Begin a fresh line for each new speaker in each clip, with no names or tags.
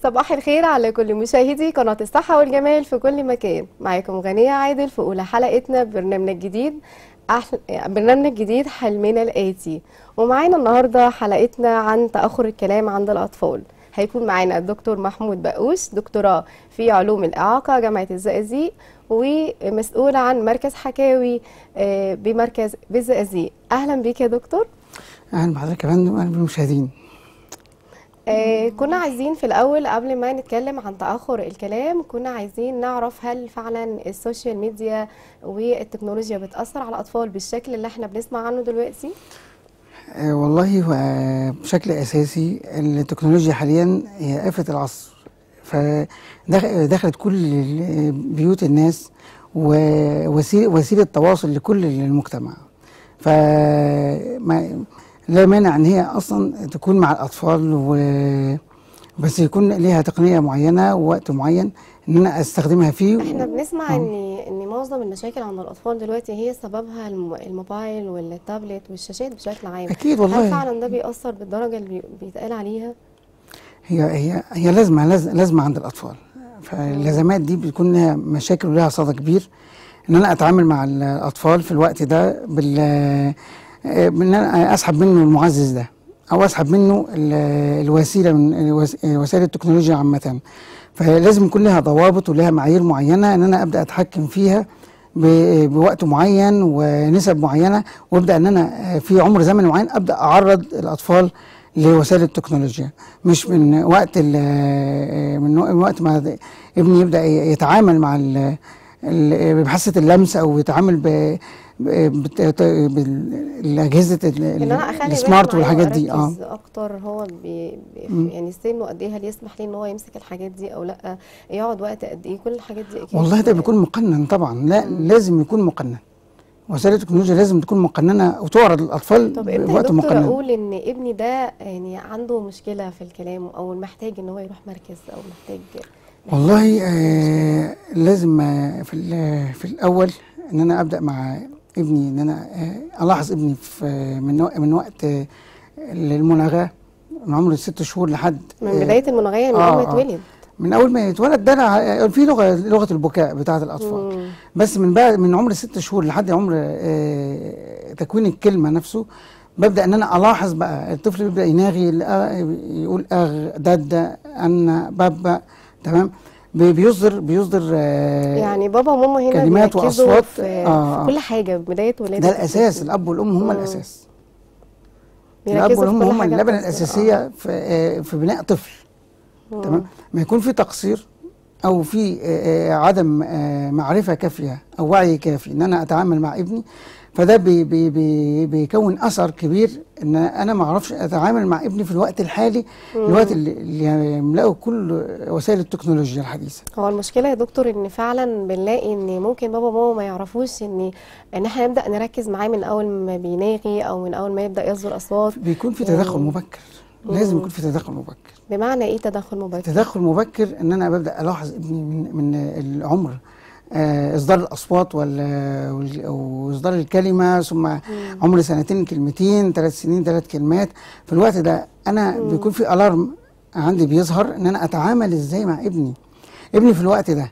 صباح الخير على كل مشاهدي قناة الصحة والجمال في كل مكان معاكم غنية عادل في أولى حلقتنا ببرنامجنا الجديد أحل... برنامج جديد حلمنا الآتي ومعانا النهاردة حلقتنا عن تأخر الكلام عند الأطفال هيكون معانا الدكتور محمود بقوس دكتوراه في علوم الإعاقة جامعة الزقازيق ومسؤول عن مركز حكاوي آه، بمركز بالزقازيق أهلا بيك يا دكتور
اهلا بحضرتك يا فندم واهلا بالمشاهدين
آه كنا عايزين في الأول قبل ما نتكلم عن تأخر الكلام كنا عايزين نعرف هل فعلا السوشيال ميديا والتكنولوجيا بتأثر على الأطفال بالشكل اللي احنا بنسمع عنه دلوقتي؟
آه والله هو بشكل اساسي التكنولوجيا حاليا هي آفة العصر فدخلت كل بيوت الناس ووسيله تواصل لكل المجتمع ف لا مانع ان هي اصلا تكون مع الاطفال و بس يكون ليها تقنيه معينه ووقت معين ان انا استخدمها فيه
احنا بنسمع
آه.
ان ان معظم المشاكل عند الاطفال دلوقتي هي سببها الم- الموبايل والتابلت والشاشات بشكل عام
اكيد
هل
والله
فعلا ده بيأثر بالدرجة اللي بي- بيتقال عليها؟
هي هي هي لازمه لاز- لازمه عند الاطفال فاللازمات دي بتكون لها مشاكل ولها صدى كبير ان انا اتعامل مع الاطفال في الوقت ده بال آه، بان انا اسحب منه المعزز ده او اسحب منه ال- الوسيله من الوس- وسائل التكنولوجيا عامه فلازم يكون لها ضوابط ولها معايير معينه ان انا ابدا اتحكم فيها ب- بوقت معين ونسب معينه وابدا ان انا آه، في عمر زمني معين ابدا اعرض الاطفال لوسائل التكنولوجيا مش من وقت ال- آه، من وقت ما ابني يبدا يتعامل مع ال- ال- بحاسه اللمس او يتعامل ب ب- بت- بالاجهزه ال-
ان انا اخلي بالي
السمارت
معاه
والحاجات دي اه
وأركز اكتر هو بي بي
مم.
يعني سنه قد ايه هل يسمح ليه ان هو يمسك الحاجات دي او لا يقعد وقت قد ايه كل الحاجات دي اكيد
والله ده بيكون مقنن طبعا لا لازم يكون مقنن وسائل التكنولوجيا لازم تكون مقننه وتعرض للاطفال
طب امتى يا
بوقت
دكتور
مقنن
اقول ان ابني ده يعني عنده مشكله في الكلام او محتاج ان هو يروح مركز او محتاج
والله آه لازم آه في ال- في الاول ان انا ابدا مع ابني ان انا آه الاحظ ابني في آه، من وق- من وقت آه، المناغاه من عمر ست شهور لحد
من
آه،
بدايه المناغيه من
آه،
اول ما
آه.
يتولد
من اول ما يتولد ده أنا في لغه لغه البكاء بتاعه الاطفال
مم.
بس من بعد من عمر ست شهور لحد عمر آه، تكوين الكلمه نفسه ببدا ان انا الاحظ بقى الطفل بيبدا يناغي الأ- يقول اغ دد ان بابا تمام بي- بيصدر بيصدر آه،
يعني بابا وماما هنا
كلمات
بيركزوا
وأصوات،
في,
آه،
في كل حاجه بدايه ولاده
ده الاساس
الطفل.
الاب والام هم
مم.
الاساس الاب
بيركزوا في
والام
كل
هم
حاجة
اللبنه
بتحصل.
الاساسيه في آه، في بناء طفل
آه.
تمام ما يكون في تقصير او في آه، آه، عدم آه، معرفه كافيه او وعي كافي ان انا اتعامل مع ابني فده بي بي بي بيكون اثر كبير ان انا ما اعرفش اتعامل مع ابني في الوقت الحالي الوقت اللي, اللي يملأه كل وسائل التكنولوجيا الحديثه
هو المشكلة يا دكتور ان فعلا بنلاقي ان ممكن بابا وماما ما يعرفوش ان ان احنا نبدأ نركز معاه من اول ما بيناغي او من اول ما يبدأ يصدر اصوات
بيكون في
يعني-
تدخل مبكر لازم
مم.
يكون في تدخل مبكر
بمعنى ايه تدخل مبكر؟
تدخل مبكر ان انا ببدا الاحظ ابني من من العمر آه، اصدار الاصوات وال- وال- واصدار الكلمه ثم عمر سنتين كلمتين ثلاث سنين ثلاث كلمات في الوقت ده انا بيكون في الارم عندي بيظهر ان انا اتعامل ازاي مع ابني ابني في الوقت ده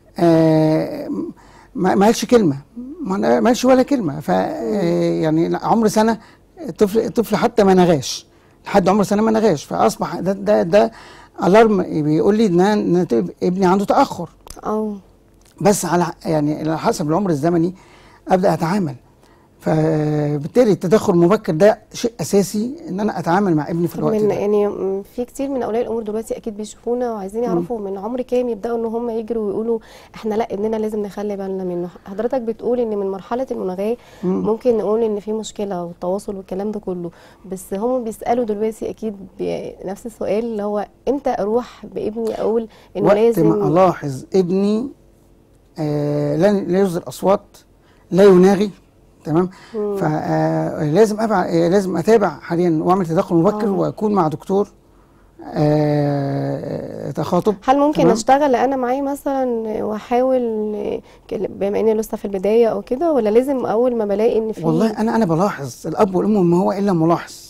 آه، ما ما قالش كلمه ما ما قالش ولا كلمه ف آه، يعني عمر سنه الطفل الطفل حتى ما نغاش لحد عمر سنه ما نغاش فاصبح ده ده ده الارم بيقول لي ان أنا- إن ابني عنده تاخر
او
بس على يعني على حسب العمر الزمني ابدا اتعامل فبالتالي التدخل المبكر ده شيء اساسي ان انا اتعامل مع ابني في
طب
الوقت
من
ده
يعني م- في كتير من اولياء الامور دلوقتي اكيد بيشوفونا وعايزين يعرفوا من عمر كام يبداوا ان هم يجروا ويقولوا احنا لا ابننا لازم نخلي بالنا منه حضرتك بتقول ان من مرحله المناغاه
مم.
ممكن نقول ان في مشكله والتواصل والكلام ده كله بس هم بيسالوا دلوقتي اكيد نفس السؤال اللي هو امتى اروح بابني اقول انه
وقت
لازم
ما الاحظ ابني آه لا لا يصدر اصوات لا يناغي تمام فلازم ابع آه، لازم اتابع حاليا واعمل تدخل مبكر
آه.
واكون مع دكتور آه تخاطب
هل ممكن
تمام.
اشتغل انا معاه مثلا واحاول بما اني لسه في البدايه او كده ولا لازم اول ما بلاقي ان في
والله انا انا بلاحظ الاب والام ما هو الا ملاحظ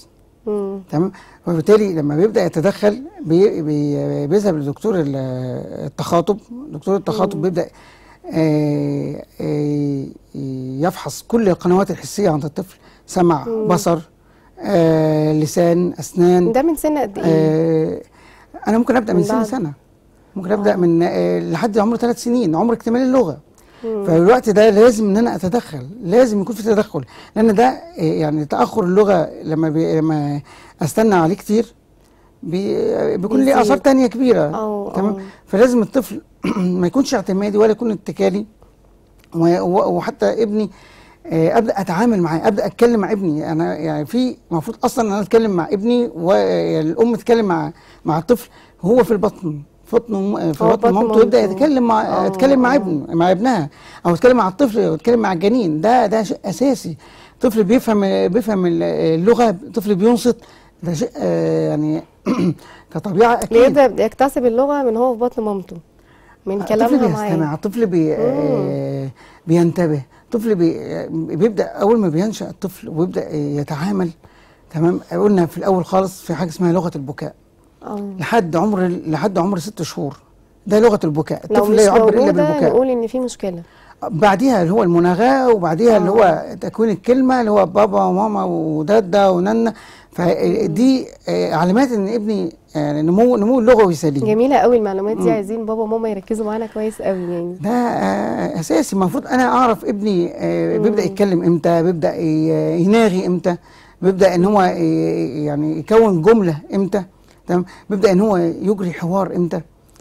مم.
تمام وبالتالي لما بيبدا يتدخل بي بي بيذهب لدكتور ال- التخاطب دكتور التخاطب بيبدا آه، آه، يفحص كل القنوات الحسيه عند الطفل سمع بصر آه، لسان اسنان
ده من سن قد ايه؟
آه، انا ممكن ابدا من
من
سن
بعد؟
سنه ممكن ابدا من آه، لحد عمر ثلاث سنين عمر اكتمال اللغه فالوقت ده لازم ان انا اتدخل لازم يكون في تدخل لان ده آه، يعني تاخر اللغه لما بي لما استنى عليه كتير بي بيكون ليه
بيزيد.
اثار تانية كبيره
أو-
تمام
أو.
فلازم الطفل ما يكونش اعتمادي ولا يكون اتكالي و- و- وحتى ابني آه، ابدا اتعامل معاه ابدا اتكلم مع ابني انا يعني في المفروض اصلا ان انا اتكلم مع ابني والام تتكلم مع مع الطفل هو في البطن في بطن في
هو
بطن
بطن
مامته يبدا
مامته.
يتكلم مع
آه،
يتكلم مع
آه.
ابنه مع ابنها او يتكلم مع الطفل او يتكلم مع الجنين ده ده شيء اساسي الطفل بيفهم بيفهم اللغه الطفل بينصت ده شيء آه، يعني كطبيعه اكيد
بيبدا يكتسب اللغه من هو في بطن مامته من
الطفل
كلامها
بيستمع
معاه
الطفل بي آه بينتبه الطفل بي آه، بيبدا اول ما بينشا الطفل ويبدا يتعامل تمام قلنا في الاول خالص في حاجه اسمها لغه البكاء
اه
لحد عمر لحد عمر ست شهور ده لغه البكاء
لو
الطفل
مش
لا يعبر الا
موجوده
بالبكاء
نقول ان في مشكله
بعديها اللي هو المناغاه وبعديها اللي هو تكوين الكلمه اللي هو بابا وماما ودادا ونانا فدي آه، علامات ان ابني آه، نمو نمو لغوي سليم
جميله قوي المعلومات دي عايزين بابا وماما يركزوا معانا كويس قوي يعني
ده آه، اساسي المفروض انا اعرف ابني آه، بيبدا يتكلم امتى بيبدا ي- يناغي امتى بيبدا ان هو ي- يعني يكون جمله امتى تمام بيبدا ان هو يجري حوار امتى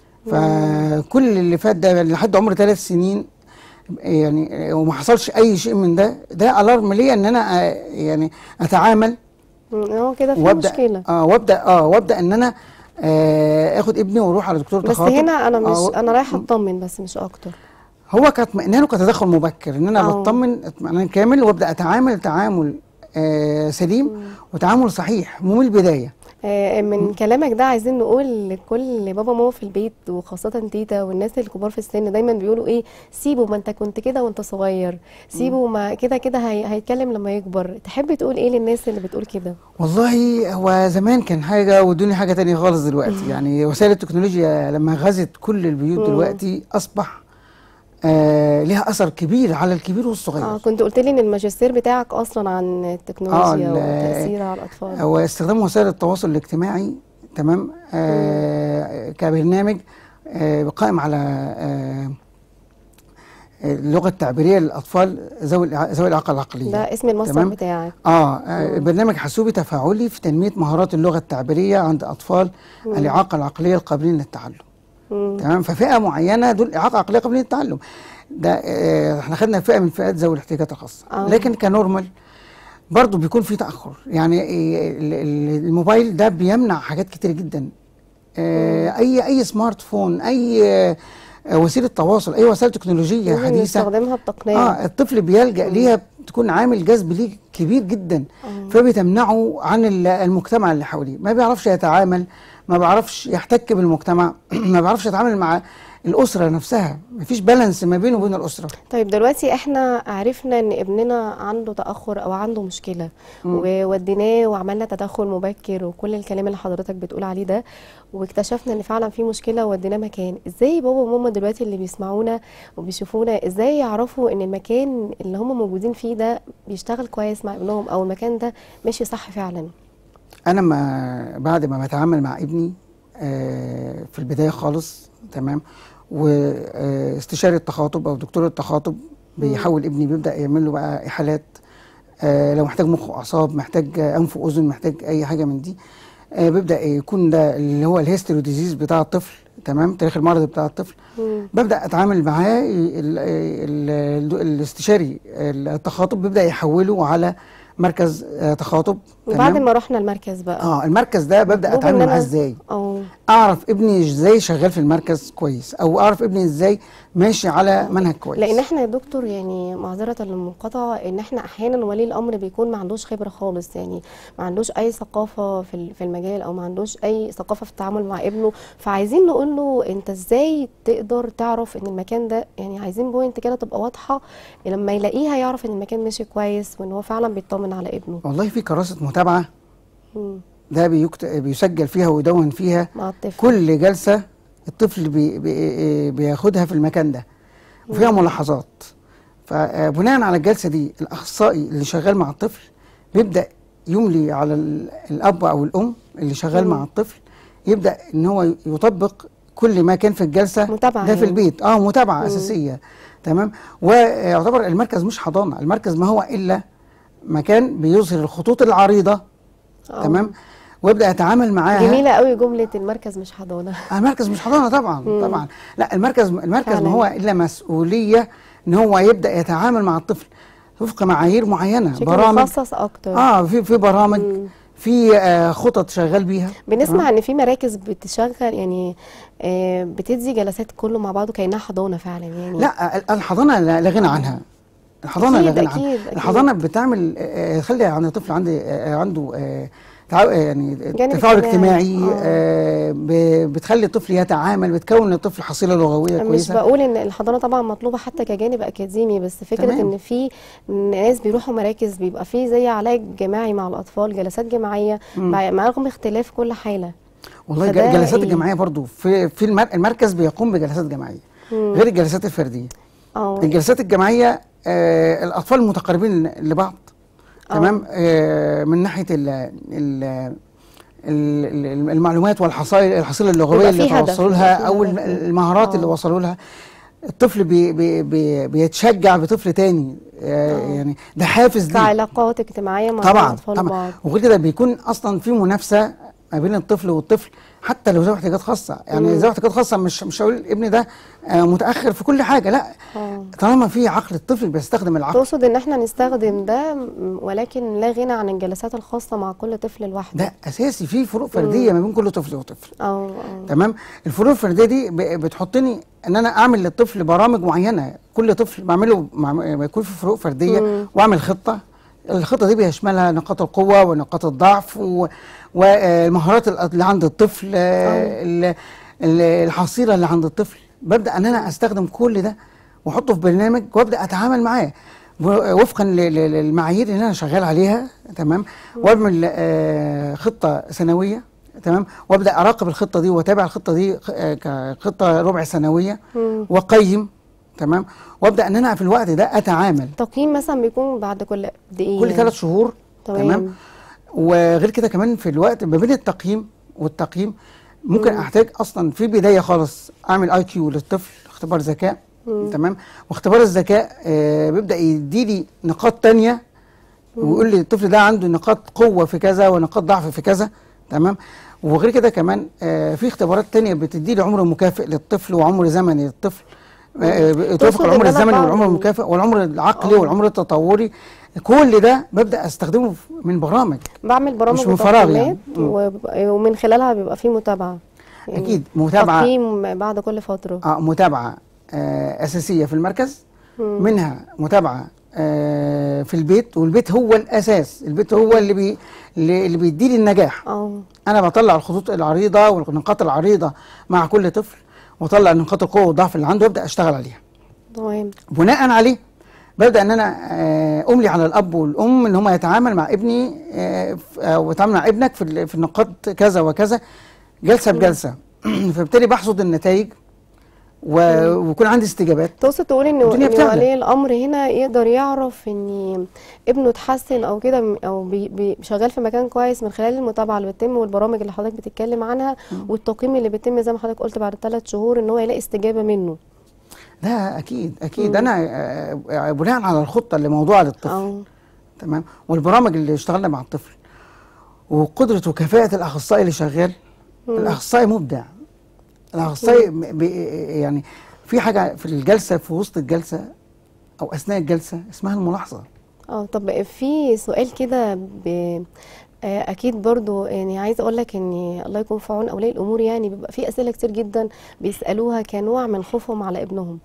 فكل اللي فات ده لحد عمر ثلاث سنين يعني وما حصلش اي شيء من ده ده الارم ليا ان انا آه، يعني اتعامل
مم، هو كده في
وابدا
مشكله
اه وابدا اه وابدا ان انا آه اخد ابني واروح على دكتور
بس
تخاطب
هنا انا مش
آه،
انا رايحه اطمن بس مش اكتر
هو كاطمئنان وكتدخل مبكر ان انا
آه.
بطمن اطمئنان كامل وابدا اتعامل تعامل آه سليم وتعامل صحيح مو من البدايه
آه، من كلامك ده عايزين نقول لكل بابا وماما في البيت وخاصة تيتا والناس الكبار في السن دايما بيقولوا ايه سيبه ما انت كنت كده وانت صغير سيبه ما كده كده هي هيتكلم لما يكبر تحب تقول ايه للناس اللي بتقول كده
والله هو زمان كان حاجه والدنيا حاجه تانية خالص دلوقتي يعني وسائل التكنولوجيا لما غزت كل البيوت دلوقتي اصبح آه لها اثر كبير على الكبير والصغير
اه كنت قلت لي ان الماجستير بتاعك اصلا عن التكنولوجيا
ال-
وتأثيرها على الاطفال
هو استخدام وسائل التواصل الاجتماعي تمام آه كبرنامج آه قائم على آه اللغه التعبيريه للاطفال ذوي الإع- ذوي الاعاقه العقليه
ده اسم المصدر
تمام؟
بتاعك
اه آه، برنامج حاسوبي تفاعلي في تنميه مهارات اللغه التعبيريه عند اطفال الاعاقه العقليه القابلين للتعلم
مم.
تمام ففئه معينه دول اعاقه عقليه قابلين للتعلم ده آه، احنا خدنا فئه من فئات ذوي الاحتياجات الخاصه
آه.
لكن كنورمال برضه بيكون في تاخر يعني آه، ال- ال- الموبايل ده بيمنع حاجات كتير جدا آه، اي اي سمارت فون اي آه، وسيله تواصل اي وسائل تكنولوجيه
لازم
حديثه
نستخدمها بتقنية
اه الطفل بيلجا ليها تكون عامل جذب ليه كبير جدا فبتمنعه عن ال- المجتمع اللي حواليه ما بيعرفش يتعامل ما بيعرفش يحتك بالمجتمع ما بيعرفش يتعامل مع الاسره نفسها مفيش بالانس ما بينه وبين الاسره
طيب دلوقتي احنا عرفنا ان ابننا عنده تأخر او عنده مشكلة ووديناه وعملنا تدخل مبكر وكل الكلام اللي حضرتك بتقول عليه ده واكتشفنا ان فعلا في مشكلة ووديناه مكان ازاي بابا وماما دلوقتي اللي بيسمعونا وبيشوفونا ازاي يعرفوا ان المكان اللي هم موجودين فيه ده بيشتغل كويس مع ابنهم او المكان ده ماشي صح فعلا
انا ما بعد ما بتعامل مع ابني آه، في البدايه خالص تمام واستشاري التخاطب او دكتور التخاطب بيحول ابني بيبدا يعمل له بقى احالات آه، لو محتاج مخ واعصاب محتاج آه، انف واذن محتاج اي حاجه من دي آه، بيبدا يكون ده اللي هو الهيستوري ديزيز بتاع الطفل تمام تاريخ المرض بتاع الطفل
مم.
ببدا اتعامل معاه ال- ال- ال- الاستشاري التخاطب بيبدا يحوله على مركز آه، تخاطب
وبعد
تمام؟
ما رحنا المركز بقى
اه المركز ده ببدا
مطلوب
اتعامل
إن
معاه
أنا-
ازاي
او
اعرف ابني ازاي شغال في المركز كويس او اعرف ابني ازاي ماشي على منهج كويس
لان احنا يا دكتور يعني معذره للمقاطعه ان احنا احيانا ولي الامر بيكون ما عندوش خبره خالص يعني ما عندوش اي ثقافه في ال- في المجال او ما عندوش اي ثقافه في التعامل مع ابنه فعايزين نقول له انت ازاي تقدر تعرف ان المكان ده يعني عايزين بوينت كده تبقى واضحه لما يلاقيها يعرف ان المكان ماشي كويس وان هو فعلا بيطمن على ابنه
والله في كراسه متابعه
مم.
ده بيكت... بيسجل فيها ويدون فيها
مع الطفل
كل جلسه الطفل بي... بي... بياخدها في المكان ده وفيها ملاحظات فبناء على الجلسه دي الاخصائي اللي شغال مع الطفل بيبدا يملي على ال- الاب او الام اللي شغال
مم.
مع الطفل يبدا ان هو يطبق كل ما كان في الجلسه
متابعة
ده في
يعني.
البيت اه متابعه
مم.
اساسيه تمام ويعتبر المركز مش حضانه المركز ما هو الا مكان بيظهر الخطوط العريضه
آه.
تمام ويبدا يتعامل معاها
جميلة قوي جملة المركز مش حضانة
المركز مش حضانه طبعا
مم.
طبعا لا المركز المركز
فعلاً.
ما هو الا مسؤوليه ان هو يبدا يتعامل مع الطفل وفق معايير معينه
شكل
برامج
مخصص أكتر
اه في في برامج
مم.
في آه خطط شغال بيها
بنسمع ان في مراكز بتشغل يعني آه، بتدي جلسات كله مع بعضه كأنها حضانة فعلا يعني
لا ال- الحضانه لا لا غنى عنها الحضانه لا
أكيد،
غنى
أكيد،
عنها
أكيد.
الحضانه بتعمل آه، تخلي عند الطفل عنده آه، عنده آه، تع- آه، يعني
جانب
تفاعل
اجتماعي.
اجتماعي
آه.
آه، ب- بتخلي الطفل يتعامل بتكون للطفل حصيله لغويه
مش
كويسه
بقول ان الحضانه طبعا مطلوبه حتى كجانب اكاديمي بس فكره
تمام.
ان في ناس بيروحوا مراكز بيبقى في زي علاج جماعي مع الاطفال جلسات جماعيه مع مع رغم اختلاف كل حاله
والله
فده
ج- جلسات
إيه؟
الجماعيه برضو في في المر- المركز بيقوم بجلسات جماعيه
مم.
غير الجلسات الفرديه
اه
الجلسات الجماعيه آه الاطفال متقاربين لبعض تمام آه من ناحيه ال ال ال- ال- المعلومات والحصائل الحصيله اللغويه
بيبقى
اللي
في هدف،
توصلوا
بيبقى
لها
في
او
هدف.
الم- المهارات اللي
آه.
وصلوا لها الطفل بي بي بي بيتشجع بطفل تاني آه
آه.
يعني ده حافز ليه
كعلاقات اجتماعيه مع
طبعا
الاطفال
طبعا
بعض
وغير كده بيكون اصلا في منافسه ما بين الطفل والطفل حتى لو ذوي احتياجات خاصه يعني
مم.
ذوي احتياجات خاصه مش مش هقول ابني ده آه، متاخر في كل حاجه لا
اه
طالما في عقل الطفل بيستخدم العقل
تقصد ان احنا نستخدم ده م- ولكن لا غنى عن الجلسات الخاصه مع كل طفل لوحده
ده اساسي في فروق فرديه ما بين كل طفل وطفل
اه اه
تمام الفروق الفرديه دي ب- بتحطني ان انا اعمل للطفل برامج معينه كل طفل بعمله مع ما يكون في فروق فرديه
مم.
واعمل خطه الخطه دي بيشملها نقاط القوه ونقاط الضعف و- والمهارات اللي عند الطفل آه، ال- ال- الحصيله اللي عند الطفل ببدا ان انا استخدم كل ده واحطه في برنامج وابدا اتعامل معاه و- وفقا ل- ل- للمعايير اللي انا شغال عليها تمام واعمل آه، خطه سنويه تمام وابدا اراقب الخطه دي واتابع الخطه دي آه، كخطه ربع سنويه
مم.
واقيم تمام وابدا ان انا في الوقت ده اتعامل
تقييم مثلا بيكون بعد كل قد ايه
كل
يعني؟
ثلاث شهور
تمام.
تمام وغير كده كمان في الوقت ما بين التقييم والتقييم ممكن
مم.
احتاج اصلا في بدايه خالص اعمل اي كيو للطفل اختبار ذكاء
مم.
تمام واختبار الذكاء آه بيبدا يديلي نقاط تانية ويقول لي الطفل ده عنده نقاط قوه في كذا ونقاط ضعف في كذا تمام وغير كده كمان آه في اختبارات تانية بتدي لي عمر مكافئ للطفل وعمر زمني للطفل آه،
تقصد
توافق
إن
العمر
أنا
الزمني
بعد-
والعمر المكافئ والعمر العقلي
آه.
والعمر التطوري كل ده ببدا استخدمه في- من برامج
بعمل برامج
مش من فراغ يعني.
وتقييمات وبيبقى- ومن خلالها بيبقى في متابعه يعني
اكيد متابعه
تقييم بعد كل فتره
آه متابعه آه اساسيه في المركز
مم.
منها متابعه آه في البيت والبيت هو الاساس البيت هو اللي بي اللي اللي بيديلي النجاح
اه
انا بطلع الخطوط العريضه والنقاط العريضه مع كل طفل واطلع نقاط القوه والضعف اللي عنده وابدا اشتغل عليها
تمام
بناء عليه ببدا ان انا آه، املي على الاب والام ان هم يتعامل مع ابني آه، ف- او يتعامل مع ابنك في ال- في النقاط كذا وكذا جلسه بجلسه فبالتالي بحصد النتائج و- ويكون عندي استجابات
تقصد تقول ان
الدنيا
إن
بتعلى.
ولي الامر هنا يقدر يعرف ان ابنه اتحسن او كده م- او بي بي شغال في مكان كويس من خلال المتابعه اللي بتتم والبرامج اللي حضرتك بتتكلم عنها والتقييم اللي بيتم زي ما حضرتك قلت بعد ثلاث شهور ان هو يلاقي استجابه منه
ده اكيد اكيد
مم.
انا آه، آه، بناء على الخطه اللي موضوعه للطفل
اه
تمام والبرامج اللي اشتغلنا مع الطفل وقدره وكفاءه الاخصائي اللي شغال
مم.
الاخصائي مبدع الاخصائي م- بي- يعني في حاجه في الجلسه في وسط الجلسه او اثناء الجلسه اسمها الملاحظه
اه طب في سؤال كده ب... آه، اكيد برضو يعني عايزه اقول لك ان الله يكون في عون اولياء الامور يعني بيبقى في اسئله كتير جدا بيسالوها كنوع من خوفهم على ابنهم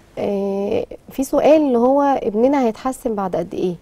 آه، في سؤال اللي هو ابننا هيتحسن بعد قد ايه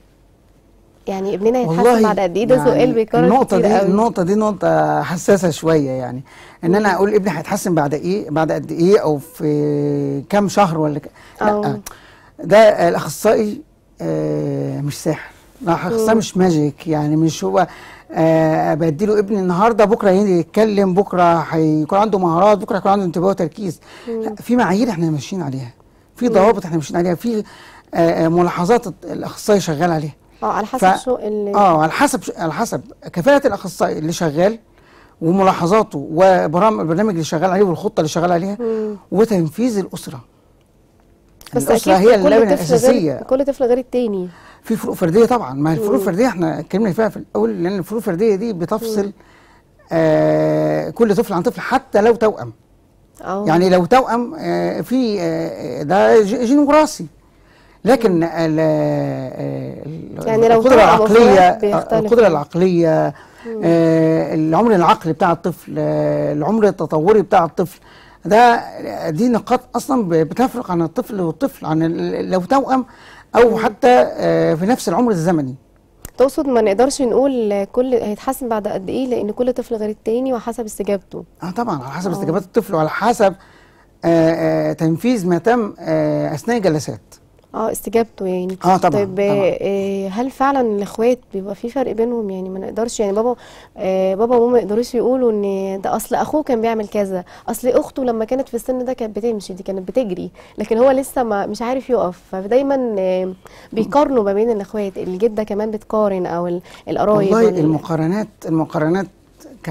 يعني ابننا هيتحسن بعد قد ايه ده سؤال بيكرر
النقطه
كتير
دي
قوي
النقطه دي نقطه حساسه شويه يعني ان انا اقول ابني هيتحسن بعد ايه بعد قد ايه او في كام شهر ولا ك... لا
أو.
ده الاخصائي آه، مش ساحر ما حاسه مش ماجيك يعني مش هو آه بديله ابني النهارده بكره يجي يتكلم بكره هيكون عنده مهارات بكره هيكون عنده انتباه وتركيز لا في معايير احنا ماشيين عليها في ضوابط احنا ماشيين عليها في آه آه، ملاحظات الاخصائي شغال عليها
اه على حسب
ف-
شو اللي
اه على حسب على حسب كفاءة الاخصائي اللي شغال وملاحظاته وبرامج البرنامج اللي شغال عليه والخطة اللي شغال عليها
مم.
وتنفيذ الأسرة
بس
الأسرة
اكيد
هي
كل
اللبنة
طفل غير
الأساسية
كل طفل غير التاني
في فروق فردية طبعا ما الفروق الفردية احنا اتكلمنا فيها في الأول لأن الفروق الفردية دي بتفصل آه كل طفل عن طفل حتى لو توأم
اه
يعني لو توأم آه في آه ده ج- جين وراثي لكن ال- آه، ال-
يعني لو
القدرة
توأم
العقلية
وأخوات بيختلف.
القدرة العقلية آه، العمر العقلي بتاع الطفل آه، العمر التطوري بتاع الطفل ده دي نقاط اصلا ب- بتفرق عن الطفل والطفل عن ال- لو توأم او حتى آه، في نفس العمر الزمني
تقصد ما نقدرش نقول كل هيتحسن بعد قد ايه لان كل طفل غير التاني وحسب استجابته
اه طبعا على حسب
آه.
استجابات الطفل وعلى حسب آه، آه، تنفيذ ما تم آه، اثناء الجلسات
اه استجابته يعني
اه طبعا
طيب
طبعا
آه هل فعلا الاخوات بيبقى في فرق بينهم يعني ما نقدرش يعني بابا آه بابا وماما ما يقدروش يقولوا ان ده اصل اخوه كان بيعمل كذا اصل اخته لما كانت في السن ده كانت بتمشي دي كانت بتجري لكن هو لسه ما مش عارف يقف فدايما آه بيقارنوا ما بين الاخوات الجده كمان بتقارن او ال- القرايب
والله
وال-
المقارنات المقارنات ك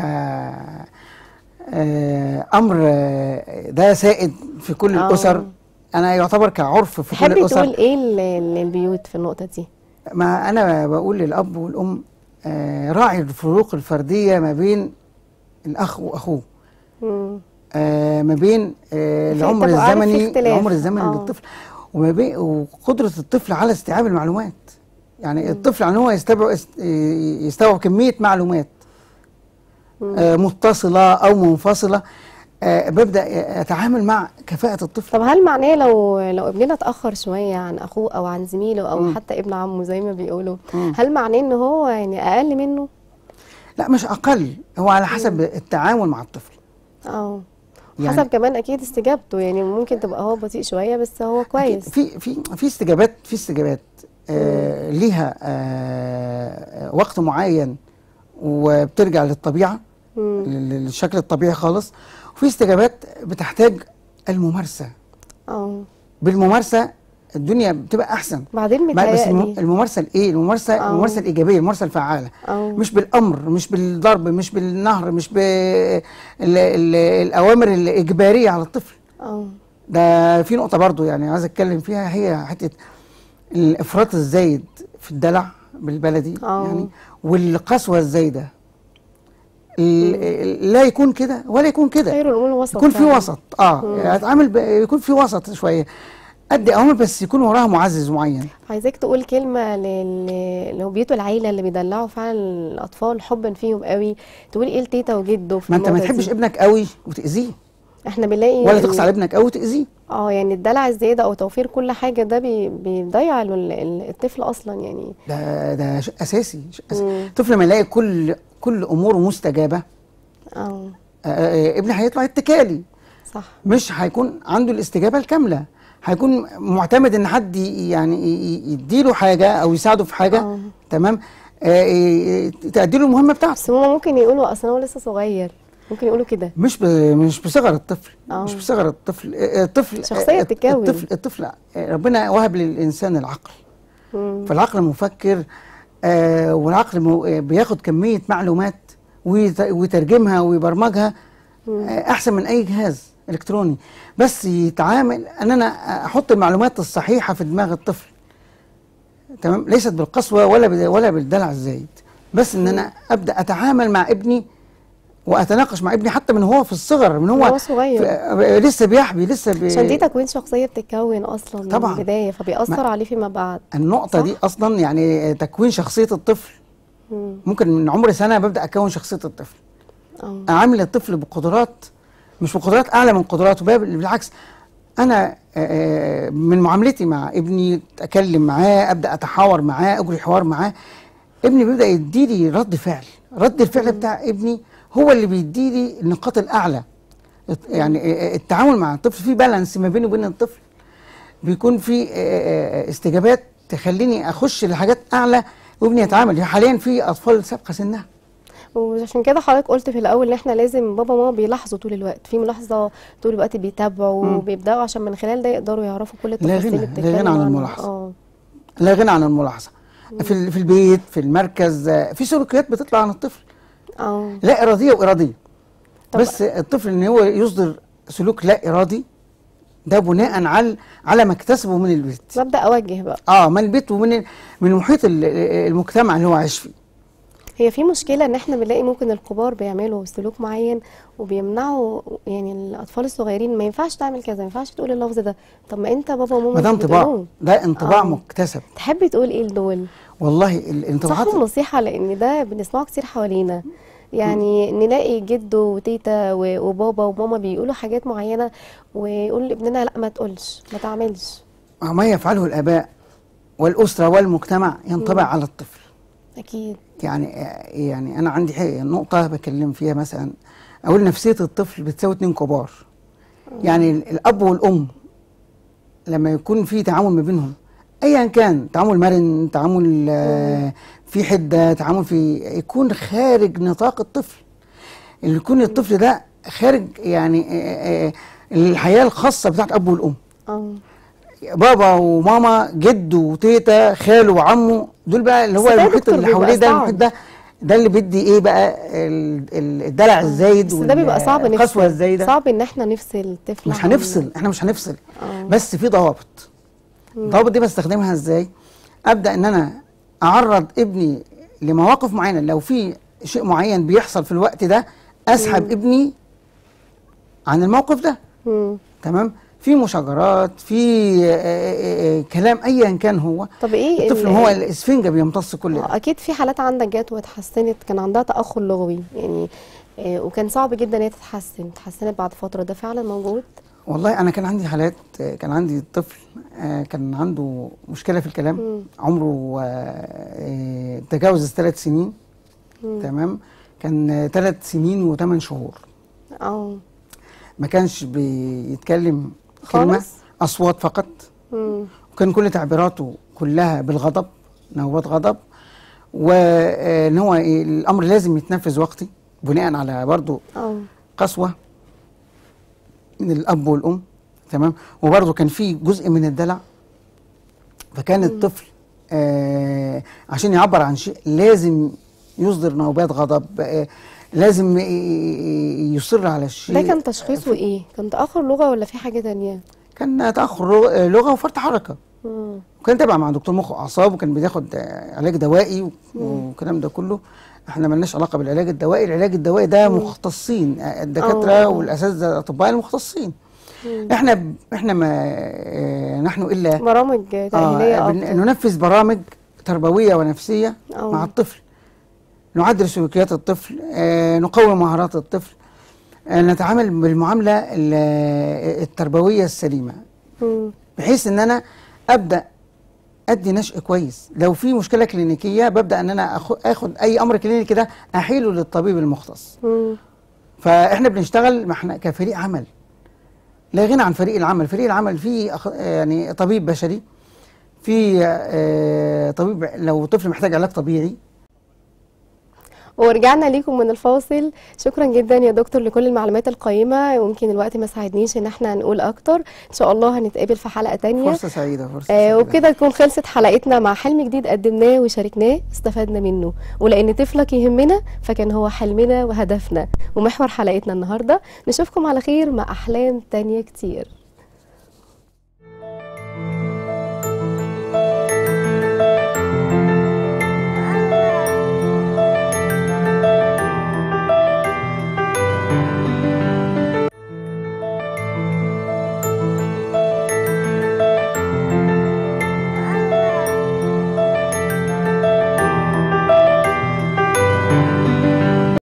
آه، امر آه، ده سائد في كل
آه.
الاسر انا يعتبر كعرف في كل
تحبي
الاسر
تقول ايه لل- للبيوت في النقطه دي
ما انا بقول للاب والام آه، راعي الفروق الفرديه ما بين الاخ واخوه
مم.
آه، ما بين آه،
في-
العمر
تبقوا عارف في
الزمني
اختلاف.
العمر الزمني
آه.
للطفل وما بين وقدره الطفل على استيعاب المعلومات يعني الطفل ان هو يستوعب يستوعب كميه معلومات آه، متصله او منفصله آه، ببدا اتعامل مع كفاءه الطفل
طب هل معناه لو لو ابننا اتاخر شويه عن اخوه او عن زميله او
مم.
حتى ابن عمه زي ما بيقولوا
مم.
هل معناه ان هو يعني اقل منه
لا مش اقل هو على حسب التعامل مع الطفل
اه
يعني-
حسب كمان اكيد استجابته يعني ممكن تبقى هو بطيء شويه بس هو كويس
في في في استجابات في استجابات آه ليها آه وقت معين وبترجع للطبيعه
مم.
لل- للشكل الطبيعي خالص وفي استجابات بتحتاج الممارسه
اه
بالممارسه الدنيا بتبقى احسن
بعدين
ما- بس الم-
متهيألي
الممارسه الايه الممارسه
آه.
الممارسه الايجابيه الممارسه الفعاله
اه
مش بالامر مش بالضرب مش بالنهر مش بالاوامر الاجباريه على الطفل
اه
ده في نقطة برضو يعني عايز اتكلم فيها هي حتة الافراط الزايد في الدلع بالبلدي
آه.
يعني والقسوة الزايدة ال- لا يكون كده ولا يكون كده
خير الامور الوسط
يكون في
فعلاً.
وسط اه يعني اتعامل ب- يكون في وسط شوية ادي اوامر بس يكون وراها معزز معين
عايزاك تقول كلمة لل- لو بيوتوا العيلة اللي بيدلعوا فعلا الأطفال حبا فيهم قوي تقول إيه لتيتا وجده في
ما انت ما
النقطة
تحبش
دي؟
ابنك قوي وتأذيه
احنا بنلاقي
ولا
ال-
تقسى على ابنك قوي وتأذيه
اه يعني الدلع الزيادة أو توفير كل حاجة ده بي- بيضيع ال- ال- الطفل أصلا يعني
ده ده شيء اساسي شيء أساسي.
مم.
الطفل لما يلاقي كل كل اموره مستجابة
اه
آه، آه، ابني هيطلع اتكالي
صح
مش هيكون عنده الاستجابه الكامله هيكون معتمد ان حد ي- يعني ي- ي- يديله حاجه او يساعده في حاجه
آه.
تمام آه، ي- تأدي له المهمه بتاعته
بس هما ممكن يقولوا أصل هو لسه صغير ممكن يقولوا كده
مش ب... مش بصغر الطفل
آه.
مش بصغر الطفل آه، الطفل
شخصية
آه،
بتتكون.
الطفل الطفل آه، ربنا وهب للانسان العقل
مم.
فالعقل مفكر آه، والعقل مو- آه، بياخد كميه معلومات ويت- ويترجمها ويبرمجها آه، احسن من اي جهاز الكتروني بس يتعامل ان انا احط المعلومات الصحيحه في دماغ الطفل تمام ليست بالقسوه ولا بال- ولا بالدلع الزايد بس ان انا ابدا اتعامل مع ابني واتناقش مع ابني حتى من هو في الصغر من هو
هو صغير.
في لسه بيحبي لسه بي
عشان دي تكوين شخصية بتتكون أصلا
طبعاً.
من البداية فبيأثر
ما-
عليه فيما بعد
النقطه
صح؟
دي اصلا يعني تكوين شخصيه الطفل
مم.
ممكن من عمر سنه ببدا اكون شخصيه الطفل
اه
اعامل الطفل بقدرات مش بقدرات اعلى من قدراته بل بالعكس انا آه، من معاملتي مع ابني اتكلم معاه ابدا اتحاور معاه اجري حوار معاه ابني بيبدا يديلي رد فعل رد الفعل بتاع ابني هو اللي بيديلي النقاط الاعلى يعني آه، التعامل مع الطفل في بالانس ما بينه وبين الطفل بيكون في آه، آه، استجابات تخليني اخش لحاجات اعلى وابني يتعامل حاليا في اطفال سابقه سنها
وعشان كده حضرتك قلت في الاول ان احنا لازم بابا وماما بيلاحظوا طول الوقت في ملاحظه طول الوقت بيتابعوا
مم.
وبيبداوا عشان من خلال ده يقدروا يعرفوا كل
لا
التفاصيل
غنى-
اللي
لا
بتتكلم
غنى عن
عنها.
الملاحظة.
اه
لا غنى عن الملاحظه في ال- في البيت في المركز آه، في سلوكيات بتطلع عن الطفل
اه
لا اراديه واراديه
طب-
بس الطفل ان هو يصدر سلوك لا ارادي ده بناء على على ما اكتسبه من البيت
ببدا اوجه بقى
اه من البيت ومن من محيط ال- المجتمع اللي هو عايش فيه
هي في مشكله ان احنا بنلاقي ممكن الكبار بيعملوا سلوك معين وبيمنعوا يعني الاطفال الصغيرين ما ينفعش تعمل كذا ما ينفعش تقول اللفظ ده طب ما انت بابا وماما
ما ده
مش
انطباع
بتقولوه.
ده انطباع
آه.
مكتسب
تحب تقول ايه لدول
والله الانطباعات
صحهم نصيحة لأن ده بنسمعه كتير حوالينا يعني نلاقي جده وتيتا و- وبابا وماما بيقولوا حاجات معينة ويقول لابننا لا ما تقولش ما تعملش
ما يفعله الاباء والاسره والمجتمع ينطبع على الطفل
أكيد
يعني يعني انا عندي حقيقة نقطه بكلم فيها مثلا اقول نفسيه الطفل بتساوي اتنين كبار يعني الاب والام لما يكون في تعامل ما بينهم ايا كان تعامل مرن تعامل آه، في حده تعامل في يكون خارج نطاق الطفل اللي يكون الطفل ده خارج يعني آه، آه، الحياه الخاصه بتاعت اب والام
اه
بابا وماما جد وتيتا خاله وعمه دول بقى اللي هو
بس ده يا
المحيط
دكتور
اللي
بيبقى
حواليه ده
صعب.
المحيط ده ده اللي بيدي ايه بقى ال- ال- الدلع الزايد
بس ده بيبقى صعب
القسوه
نفصل
الزايده
صعب ان احنا نفصل الطفل
مش
عن-
هنفصل احنا مش هنفصل
آه.
بس في ضوابط الضوابط دي بستخدمها ازاي ابدا ان انا اعرض ابني لمواقف معينه لو في شيء معين بيحصل في الوقت ده اسحب ابني عن الموقف ده
مم.
تمام في مشاجرات في آه، آه، آه، كلام ايا كان هو
طب ايه
الطفل
ال-
هو الاسفنجه بيمتص كل ده
آه، اكيد في حالات عندك جت واتحسنت كان عندها تاخر لغوي يعني آه، وكان صعب جدا ان هي تتحسن اتحسنت بعد فتره ده فعلا موجود
والله انا كان عندي حالات آه، كان عندي طفل آه، كان عنده مشكله في الكلام
مم.
عمره آه، آه، تجاوز الثلاث سنين تمام كان ثلاث سنين وثمان شهور
اه
ما كانش بيتكلم كلمه
خالص؟
اصوات فقط
مم.
وكان كل تعبيراته كلها بالغضب نوبات غضب وان هو إيه، الامر لازم يتنفذ وقتي بناء على برضه
اه
قسوه من الاب والام تمام وبرضه كان في جزء من الدلع فكان الطفل آه عشان يعبر عن شيء لازم يصدر نوبات غضب آه لازم ي- ي- يصر على الشيء
ده كان تشخيصه ايه كان تاخر لغه ولا في حاجه تانية
كان تاخر لغ- لغه وفرط حركه
مم.
وكان تابع مع دكتور مخ واعصاب وكان بياخد آه، علاج دوائي و- والكلام ده كله احنا ملناش علاقه بالعلاج الدوائي العلاج الدوائي ده مختصين آه، الدكاتره
آه.
والاساتذه الاطباء المختصين احنا ب- احنا ما آه، نحن الا
برامج تاهيليه
آه بن-
اكتر
ننفذ برامج تربويه ونفسيه
أو.
مع الطفل نعدل سلوكيات الطفل آه نقوي مهارات الطفل آه نتعامل بالمعامله ال- التربويه السليمه
مم.
بحيث ان انا ابدا ادي نشء كويس لو في مشكله كلينيكيه ببدا ان انا أخ- اخد اي امر كلينيكي ده احيله للطبيب المختص
مم.
فاحنا بنشتغل ما احنا كفريق عمل لا غنى عن فريق العمل فريق العمل فيه أخ- يعني طبيب بشري في آه، طبيب لو طفل محتاج علاج طبيعي
ورجعنا ليكم من الفاصل شكرا جدا يا دكتور لكل المعلومات القيمة ويمكن الوقت ما ساعدنيش ان احنا نقول اكتر ان شاء الله هنتقابل في حلقة تانية
فرصه سعيده فرصه
آه
سعيدة.
وبكده تكون خلصت حلقتنا مع حلم جديد قدمناه وشاركناه استفدنا منه ولان طفلك يهمنا فكان هو حلمنا وهدفنا ومحور حلقتنا النهارده نشوفكم على خير مع احلام تانية كتير